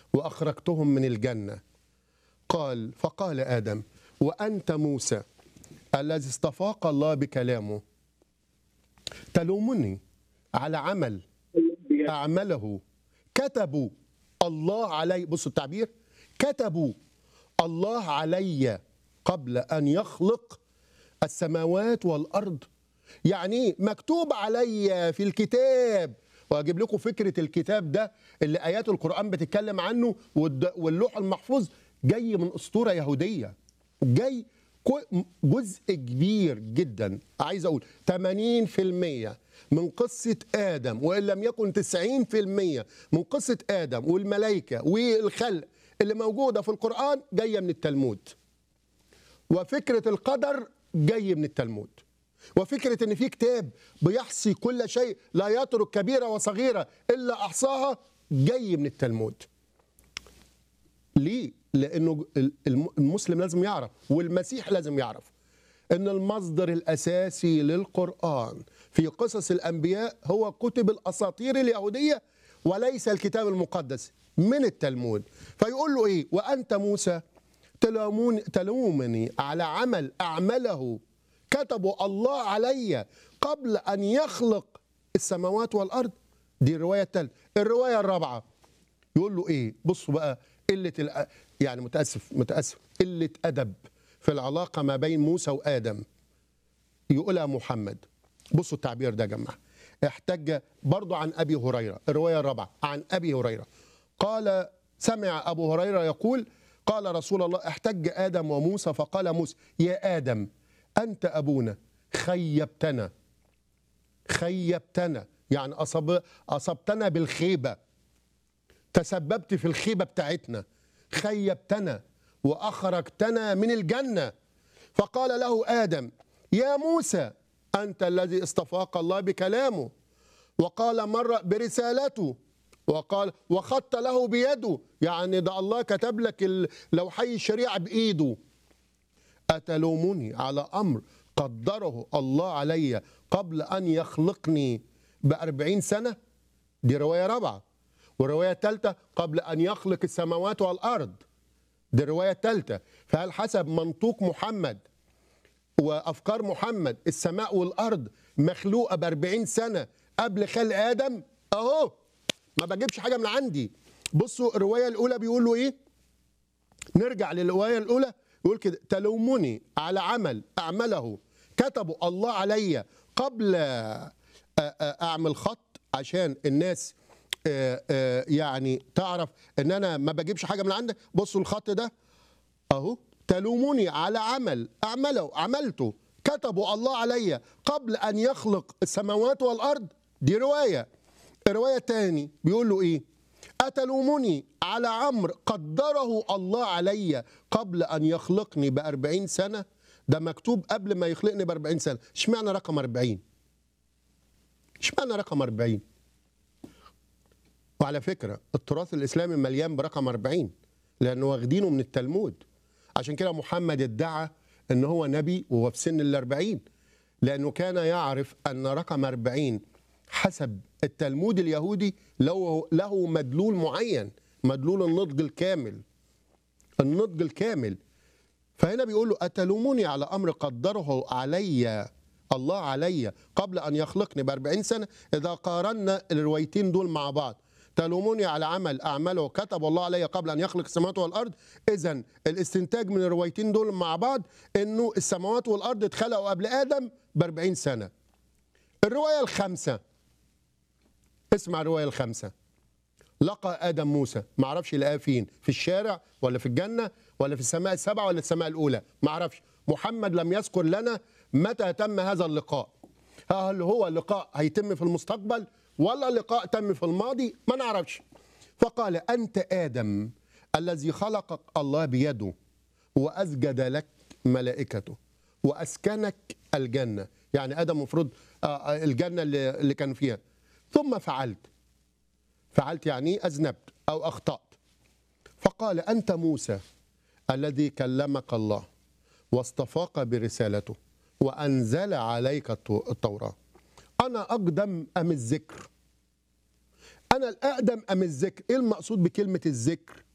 واخرجتهم من الجنه قال فقال ادم وانت موسى الذي استفاق الله بكلامه تلومني على عمل اعمله كتبوا الله علي بصوا التعبير كتبوا الله علي قبل ان يخلق السماوات والارض يعني ايه مكتوب علي في الكتاب واجيب لكم فكره الكتاب ده اللي ايات القران بتتكلم عنه والد- واللوح المحفوظ جاي من اسطوره يهوديه جاي كو- جزء كبير جدا عايز اقول 80% من قصه ادم وان لم يكن 90% من قصه ادم والملائكه والخلق اللي موجوده في القران جايه من التلمود وفكره القدر جاي من التلمود وفكره ان في كتاب بيحصي كل شيء لا يترك كبيره وصغيره الا احصاها جاي من التلمود ليه لانه الم- المسلم لازم يعرف والمسيح لازم يعرف ان المصدر الاساسي للقران في قصص الانبياء هو كتب الاساطير اليهوديه وليس الكتاب المقدس من التلمود فيقول له ايه وانت موسى تلومون تلومني على عمل اعمله كتبوا الله علي قبل ان يخلق السماوات والارض دي الروايه الثالثه الروايه الرابعه يقول له ايه بصوا بقى قله الأ... يعني متاسف متاسف قله ادب في العلاقه ما بين موسى وادم يقولها محمد بصوا التعبير ده يا جماعه احتج برضو عن ابي هريره الروايه الرابعه عن ابي هريره قال سمع ابو هريره يقول قال رسول الله احتج ادم وموسى فقال موسى يا ادم انت ابونا خيبتنا خيبتنا يعني أصب اصبتنا بالخيبه تسببت في الخيبه بتاعتنا خيبتنا واخرجتنا من الجنه فقال له ادم يا موسى انت الذي استفاق الله بكلامه وقال مره برسالته وقال وخط له بيده يعني ده الله كتب لك ال- لوحي الشريعه بايده أتلومني على أمر قدره الله علي قبل أن يخلقني بأربعين سنة دي رواية رابعة والرواية الثالثة قبل أن يخلق السماوات والأرض دي الرواية الثالثة فهل حسب منطوق محمد وأفكار محمد السماء والأرض مخلوقة بأربعين سنة قبل خلق آدم أهو ما بجيبش حاجة من عندي بصوا الرواية الأولى بيقولوا إيه نرجع للرواية الأولى يقول كده تلومني على عمل أعمله كتبوا الله علي قبل آه، آه، أعمل خط عشان الناس آه، آه، يعني تعرف ان انا ما بجيبش حاجه من عندك بصوا الخط ده اهو تلومني على عمل اعمله عملته كتبوا الله علي قبل ان يخلق السماوات والارض دي روايه الروايه الثاني بيقول له ايه أتلومني على عمر قدره الله علي قبل أن يخلقني بأربعين سنة ده مكتوب قبل ما يخلقني بأربعين سنة اشمعنى رقم أربعين اشمعنى رقم أربعين وعلى فكرة التراث الإسلامي مليان برقم أربعين لأنه واخدينه من التلمود عشان كده محمد ادعى أن هو نبي وهو في سن الأربعين لأنه كان يعرف أن رقم أربعين حسب التلمود اليهودي له, له مدلول معين مدلول النضج الكامل النضج الكامل فهنا بيقول له أتلوموني على أمر قدره علي الله علي قبل أن يخلقني بأربعين سنة إذا قارنا الروايتين دول مع بعض تلوموني على عمل أعمله كتب الله علي قبل أن يخلق السماوات والأرض إذا الاستنتاج من الروايتين دول مع بعض إنه السماوات والأرض اتخلقوا قبل آدم بأربعين سنة الرواية الخامسة اسمع الرواية الخامسة لقى آدم موسى ما اعرفش لقاه فين في الشارع ولا في الجنة ولا في السماء السبعة ولا السماء الأولى ما اعرفش محمد لم يذكر لنا متى تم هذا اللقاء هل هو لقاء هيتم في المستقبل ولا لقاء تم في الماضي ما نعرفش فقال أنت آدم الذي خلقك الله بيده وأسجد لك ملائكته وأسكنك الجنة يعني آدم مفروض آه، الجنة اللي اللي كان فيها ثم فعلت فعلت يعني إيه؟ أذنبت أو أخطأت فقال أنت موسى الذي كلمك الله واصطفاك برسالته وأنزل عليك التو- التوراة أنا أقدم أم الذكر انا الاقدم ام الذكر ايه المقصود بكلمه الذكر